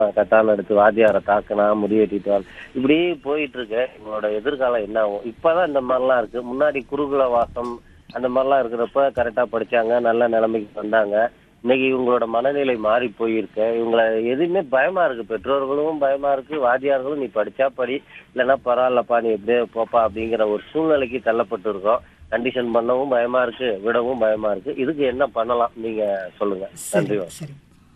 கட்டான எடுத்து வாத்தியாரை தாக்குனா முடிவெட்டிட்டு வா- இப்படி போயிட்டு இருக்கு உங்களோட எதிர்காலம் என்ன ஆகும் இப்பதான் இந்த மாதிரிலாம் இருக்கு முன்னாடி குருகுல வாசம் அந்த மாதிரிலாம் இருக்கிறப்ப கரெக்டா படிச்சாங்க நல்ல நிலைமைக்கு வந்தாங்க இன்னைக்கு இவங்களோட மனநிலை மாறி போயிருக்கு இவங்களை எதுவுமே பயமா இருக்கு பெற்றோர்களும் பயமா இருக்கு வாத்தியார்களும் நீ படிச்சா படி இல்லைன்னா பரவாயில்லப்பா நீ எப்படியே போப்பா அப்படிங்கிற ஒரு சூழ்நிலைக்கு தள்ளப்பட்டு இருக்கோம் கண்டிஷன் பண்ணவும் பயமா இருக்கு விடவும் பயமா இருக்கு இதுக்கு என்ன பண்ணலாம் நீங்க சொல்லுங்க நன்றி சரி சரி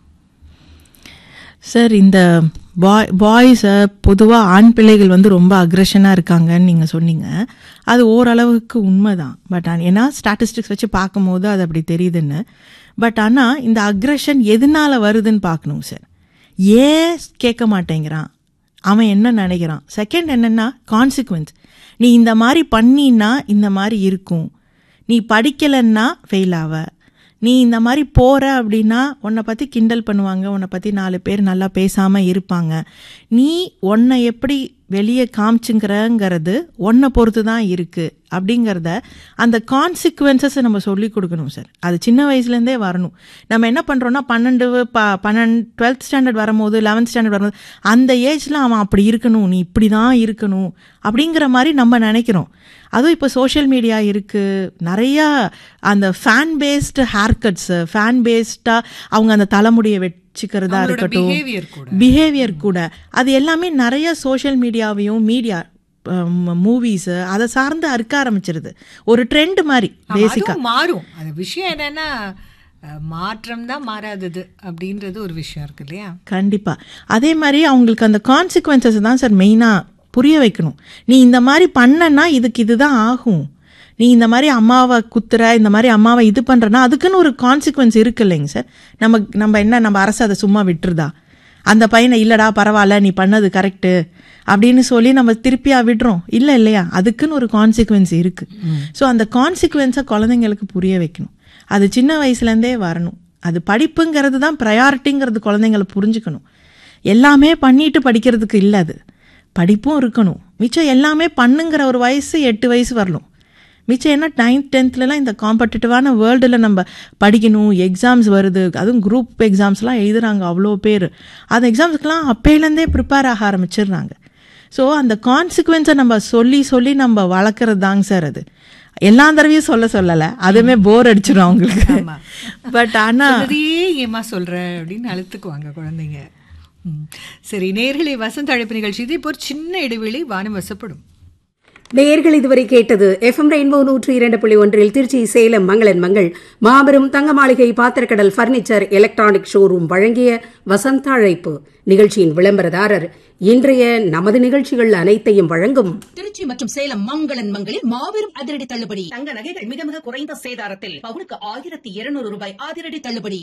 சார் இந்த பாய் பாய்ஸை பொதுவாக ஆண் பிள்ளைகள் வந்து ரொம்ப அக்ரெஷனாக இருக்காங்கன்னு நீங்கள் சொன்னீங்க அது ஓரளவுக்கு உண்மைதான் பட் ஏன்னா ஸ்டாட்டிஸ்டிக்ஸ் வச்சு பார்க்கும்போது அது அப்படி தெரியுதுன்னு பட் ஆனால் இந்த அக்ரெஷன் எதனால வருதுன்னு பார்க்கணும் சார் ஏன் கேட்க மாட்டேங்கிறான் அவன் என்ன நினைக்கிறான் செகண்ட் என்னன்னா கான்சிக்வன்ஸ் நீ இந்த மாதிரி பண்ணினா இந்த மாதிரி இருக்கும் நீ படிக்கலைன்னா ஃபெயில் ஆவ நீ இந்த மாதிரி போற அப்படின்னா உன்னை பற்றி கிண்டல் பண்ணுவாங்க உன்னை பற்றி நாலு பேர் நல்லா பேசாமல் இருப்பாங்க நீ உன்னை எப்படி வெளியே காமிச்சுங்கிறங்கிறது உன்னை பொறுத்து தான் இருக்குது அப்படிங்கிறத அந்த கான்சிக்வன்சஸை நம்ம சொல்லி கொடுக்கணும் சார் அது சின்ன வயசுலேருந்தே வரணும் நம்ம என்ன பண்ணுறோன்னா பன்னெண்டு ப பன்னெண்டு டுவெல்த் ஸ்டாண்டர்ட் வரும்போது லெவன்த் ஸ்டாண்டர்ட் வரும்போது அந்த ஏஜில் அவன் அப்படி இருக்கணும் நீ இப்படி தான் இருக்கணும் அப்படிங்கிற மாதிரி நம்ம நினைக்கிறோம் அதுவும் இப்போ சோஷியல் மீடியா இருக்குது நிறையா அந்த fan based hair cuts fan பேஸ்டாக அவங்க அந்த தலைமுடியை வச்சுக்கிறதா அவங்களோட இருக்கட்டும் behavior கூட. பிஹேவியர் கூட அது எல்லாமே நிறைய சோஷியல் மீடியாவையும் மீடியா மூவிஸ் அதை சார்ந்து அறுக்க ஆரம்பிச்சிருது ஒரு ட்ரெண்ட் மாதிரி ஆமா, பேசிக்கா அதுவும் மாறும் அது விஷயம் என்னன்னா அஹ், மாற்றம் தான் மாறாதது அப்படின்றது ஒரு விஷயம் இருக்கு இல்லையா கண்டிப்பா அதே மாதிரி அவங்களுக்கு அந்த கான்சிக்வன்சஸ் தான் சார் மெயினா புரிய வைக்கணும் நீ இந்த மாதிரி பண்ணனா இதுக்கு இதுதான் ஆகும் நீ இந்த மாதிரி அம்மாவை குத்துற இந்த மாதிரி அம்மாவை இது பண்றனா அதுக்குன்னு ஒரு கான்சிக்வன்ஸ் இருக்கு இல்லைங்க சார் நம்ம நம்ம என்ன நம்ம அரசு அதை சும்மா விட்டுருதா அந்த பையனை இல்லடா பரவாயில்ல நீ பண்ணது கரெக்டு அப்படின்னு சொல்லி நம்ம திருப்பியா விடுறோம் இல்லை இல்லையா அதுக்குன்னு ஒரு கான்சிக்வன்ஸ் இருக்கு ஸோ அந்த கான்சிக்வன்ஸை குழந்தைங்களுக்கு புரிய வைக்கணும் அது சின்ன வயசுலேருந்தே வரணும் அது படிப்புங்கிறது தான் ப்ரையாரிட்டிங்கிறது குழந்தைங்களை புரிஞ்சுக்கணும் எல்லாமே பண்ணிட்டு படிக்கிறதுக்கு இல்லை அது படிப்பும் இருக்கணும் மிச்சம் எல்லாமே பண்ணுங்கிற ஒரு வயசு எட்டு வயசு வரணும் மிச்சம் என்ன நைன்த் டென்த்லலாம் இந்த காம்படிட்டிவான வேர்ல்டில் நம்ம படிக்கணும் எக்ஸாம்ஸ் வருது அதுவும் குரூப் எக்ஸாம்ஸ்லாம் எழுதுறாங்க அவ்வளோ பேர் அந்த எக்ஸாம்ஸ்க்கெலாம் அப்பையிலேருந்தே ப்ரிப்பேர் ஆக ஆரம்பிச்சிடுறாங்க ஸோ அந்த கான்சிக்வன்ஸை நம்ம சொல்லி சொல்லி நம்ம வளர்க்குறது தாங்க சார் அது எல்லா தடவையும் சொல்ல சொல்லலை அதுவுமே போர் அடிச்சிடும் அவங்களுக்கு ஆமா. பட் ஆனால் சொன்னதையே ஏமா சொல்ற அப்படின்னு அழுத்துக்குவாங்க குழந்தைங்க ம். சரி நேர்களே வசந்த அழைப்பு நிகழ்ச்சி இது இப்போ ஒரு சின்ன இடைவெளி வானம் வசப்படும் நேயர்கள் இதுவரை கேட்டது எஃப்எம் ரெயின்போ நூற்றி இரண்டு புள்ளி ஒன்றில் திருச்சி சேலம் மங்களன் மங்கள் மாபெரும் தங்க மாளிகை பாத்திரக்கடல் பர்னிச்சர் எலக்ட்ரானிக் ஷோரூம் வழங்கிய வசந்த அழைப்பு நிகழ்ச்சியின் விளம்பரதாரர் இன்றைய நமது நிகழ்ச்சிகள் அனைத்தையும் வழங்கும் திருச்சி மற்றும் சேலம் மங்களன் மங்களில் மாபெரும் அதிரடி தள்ளுபடி தங்க நகைகள் மிக மிக குறைந்த சேதாரத்தில் பவுனுக்கு ஆயிரத்தி இருநூறு ரூபாய் அதிரடி தள்ளுபடி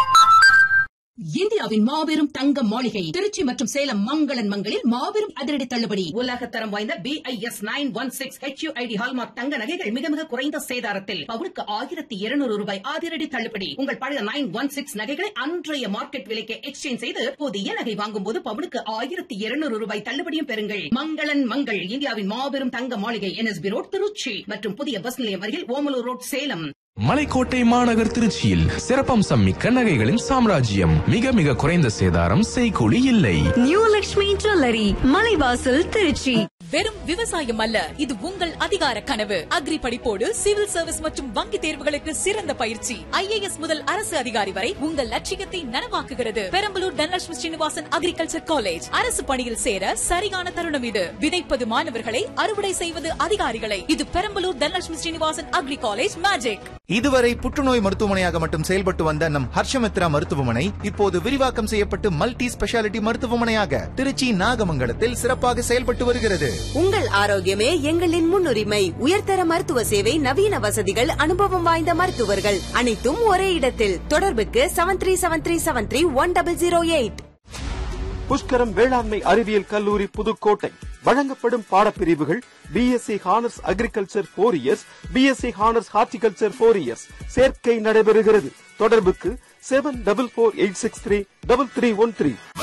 இந்தியாவின் மாபெரும் தங்க மாளிகை திருச்சி மற்றும் சேலம் மங்களன் மங்களில் மாபெரும் அதிரடி தள்ளுபடி உலகத்தரம் வாய்ந்த B I S nine one six HUID hallmark தங்க நகைகள் மிக மிக குறைந்த சேதாரத்தில் பவுனுக்கு ஆயிரத்தி இருநூறு ரூபாய் அதிரடி தள்ளுபடி உங்கள் பழைய நைன் ஒன் சிக்ஸ் நகைகளை அன்றைய மார்க்கெட் விலைக்கு எக்ஸ்சேஞ்ச் செய்து புதிய நகை வாங்கும் போது பவுனுக்கு ஆயிரத்தி இருநூறு ரூபாய் தள்ளுபடியும் பெறுங்கள் மங்களன் மங்கள் இந்தியாவின் மாபெரும் தங்க மாளிகை என்எஸ்பி ரோட் திருச்சி மற்றும் புதிய பஸ் நிலையம் அருகில் ஓமலூர் ரோட் சேலம் மலைக்கோட்டை மாநகர் திருச்சியில் சிறப்பம்சம் மிக்க நகைகளின் சாம்ராஜ்யம் மிக மிக குறைந்த சேதாரம் செய்கூலி இல்லை நியூ லக்ஷ்மி ஜுவல்லரி மலைவாசல் திருச்சி வெறும் விவசாயம் அல்ல இது உங்கள் அதிகார கனவு அக்ரி படிப்போடு சிவில் சர்வீஸ் மற்றும் வங்கி தேர்வுகளுக்கு சிறந்த பயிற்சி ஐஏஎஸ் முதல் அரசு அதிகாரி வரை உங்கள் லட்சியத்தை நனவாக்குகிறது பெரம்பலூர் தனலட்சுமி ஸ்ரீனிவாசன் அக்ரிகல்ச்சர் காலேஜ் அரசு பணியில் சேர சரியான தருணம் இது விதைப்பது மாணவர்களை அறுவடை செய்வது அதிகாரிகளை இது Perambalur Dhanalakshmi Srinivasan agri college magic இதுவரை புற்றுநோய் மருத்துவமனையாக மட்டும் செயல்பட்டு வந்த நம் ஹர்ஷமித்ரா மருத்துவமனை இப்போது விரிவாக்கம் செய்யப்பட்டு மல்டி ஸ்பெஷாலிட்டி மருத்துவமனையாக திருச்சி நாகமங்கலத்தில் சிறப்பாக செயல்பட்டு வருகிறது உங்கள் ஆரோக்கியமே எங்களின் முன்னுரிமை உயர்தர மருத்துவ சேவை நவீன வசதிகள் அனுபவம் வாய்ந்த மருத்துவர்கள் அனைத்தும் ஒரே இடத்தில் தொடர்புக்கு seven three seven three seven three one double zero eight Pushkaram வேளாண்மை அறிவியல் கல்லூரி புதுக்கோட்டை வழங்கப்படும் பாடப்பிரிவுகள் BSc honours agriculture four years BSc honours horticulture four years சேர்க்கை நடைபெறுகிறது தொடர்புக்கு seven double four eight six three double three one three